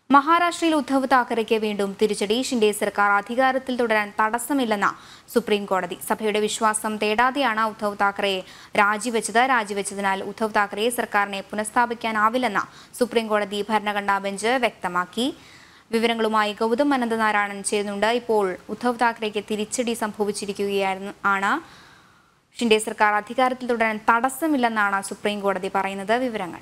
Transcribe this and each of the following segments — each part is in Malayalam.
മഹാരാഷ്ട്രയിൽ ഉദ്ധവ് താക്കറെയ്ക്ക് വീണ്ടും തിരിച്ചടി ഷിൻഡെ സർക്കാർ അധികാരത്തിൽ തുടരാൻ തടസ്സമില്ലെന്ന സുപ്രീം കോടതി സഭയുടെ വിശ്വാസം തേടാതെയാണ് ഉദ്ധവ് താക്കറെയെ രാജിവെച്ചത് രാജിവെച്ചതിനാൽ ഉദ്ധവ് താക്കറെയെ സർക്കാരിനെ പുനഃസ്ഥാപിക്കാനാവില്ലെന്ന സുപ്രീം കോടതി ഭരണഘടനാ ബെഞ്ച് വ്യക്തമാക്കി വിവരങ്ങളുമായി ഗൗതം അനന്തനാരായണൻ ചേരുന്നുണ്ട് ഇപ്പോൾ ഉദ്ധവ് താക്കറെയ്ക്ക് തിരിച്ചടി സംഭവിച്ചിരിക്കുകയായിരുന്നു ആണ് ഷിൻഡെ സർക്കാർ അധികാരത്തിൽ തുടരാൻ തടസ്സമില്ലെന്നാണ് സുപ്രീം കോടതി പറയുന്നത് വിവരങ്ങൾ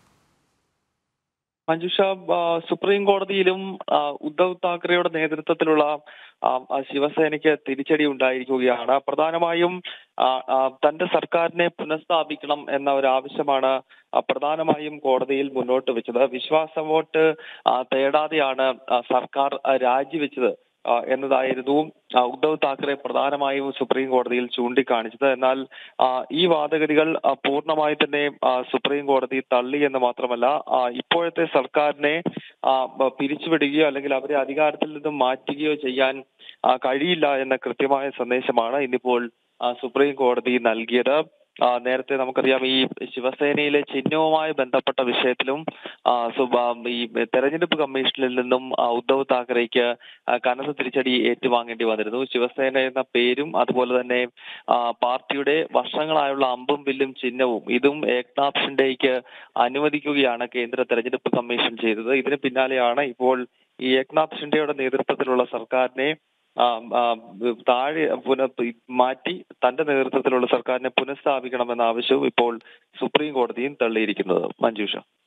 മഞ്ജുഷ ആ, സുപ്രീം കോടതിയിലും ആ, ഉദ്ധവ് താക്കറെയുടെ നേതൃത്വത്തിലുള്ള ആ, ആ, ശിവസേനയ്ക്ക് തിരിച്ചടി ഉണ്ടായിരിക്കുകയാണ് പ്രധാനമായും ആ, ആ, തന്റെ സർക്കാരിനെ പുനഃസ്ഥാപിക്കണം എന്ന ഒരു ആവശ്യമാണ് ആ, പ്രധാനമായും കോടതിയിൽ മുന്നോട്ട് വെച്ചത് വിശ്വാസ വോട്ട് ആ, തേടാതെയാണ് ആ, സർക്കാർ ആ, രാജിവെച്ചത് ആ, എന്നതായിരുന്നു ആ, ഉദ്ധവ് താക്കറെ പ്രധാനമായും സുപ്രീം കോടതിയിൽ ചൂണ്ടിക്കാണിച്ചത് എന്നാൽ ആ, ഈ വാദഗതികൾ ആ, പൂർണ്ണമായി തന്നെ ആ, സുപ്രീം കോടതി തള്ളി എന്ന് മാത്രമല്ല ആ, ഇപ്പോഴത്തെ സർക്കാരിനെ ആ, ബ- പിരിച്ചുവിടുകയോ അല്ലെങ്കിൽ അവരെ അധികാരത്തിൽ നിന്നും മാറ്റുകയോ ചെയ്യാൻ ആ, കഴിയില്ല എന്ന കൃത്യമായ സന്ദേശമാണ് ഇന്നിപ്പോൾ ആ, സുപ്രീം കോടതി നൽകിയത് ആ, നേരത്തെ നമുക്കറിയാം ഈ ശിവസേനയിലെ ചിഹ്നവുമായി ബന്ധപ്പെട്ട വിഷയത്തിലും ആ, സുബ- ഈ തെരഞ്ഞെടുപ്പ് കമ്മീഷനിൽ നിന്നും ആ, ഉദ്ധവ് താക്കറേക്ക് ആ, കനത്ത തിരിച്ചടി ഏറ്റുവാങ്ങേണ്ടി വന്നിരുന്നു ശിവസേന എന്ന പേരും അതുപോലെ തന്നെ ആ, പാർട്ടിയുടെ വർഷങ്ങളായുള്ള അമ്പും വില്ലും ചിഹ്നവും ഇതും ഏക്നാഥ് ഷിൻഡേക്ക് അനുവദിക്കുകയാണ് കേന്ദ്ര തെരഞ്ഞെടുപ്പ് കമ്മീഷൻ ചെയ്തത് ഇതിന് പിന്നാലെയാണ് ഇപ്പോൾ ഈ ഏക്നാഥ് ഷിൻഡെയുടെ നേതൃത്വത്തിലുള്ള സർക്കാരിനെ ആ, ആ, താഴെ പുന മാറ്റി തന്റെ നേതൃത്വത്തിലുള്ള സർക്കാരിനെ പുനഃസ്ഥാപിക്കണമെന്ന ആവശ്യവും ഇപ്പോൾ സുപ്രീം കോടതിയും തള്ളിയിരിക്കുന്നത് മഞ്ജുഷ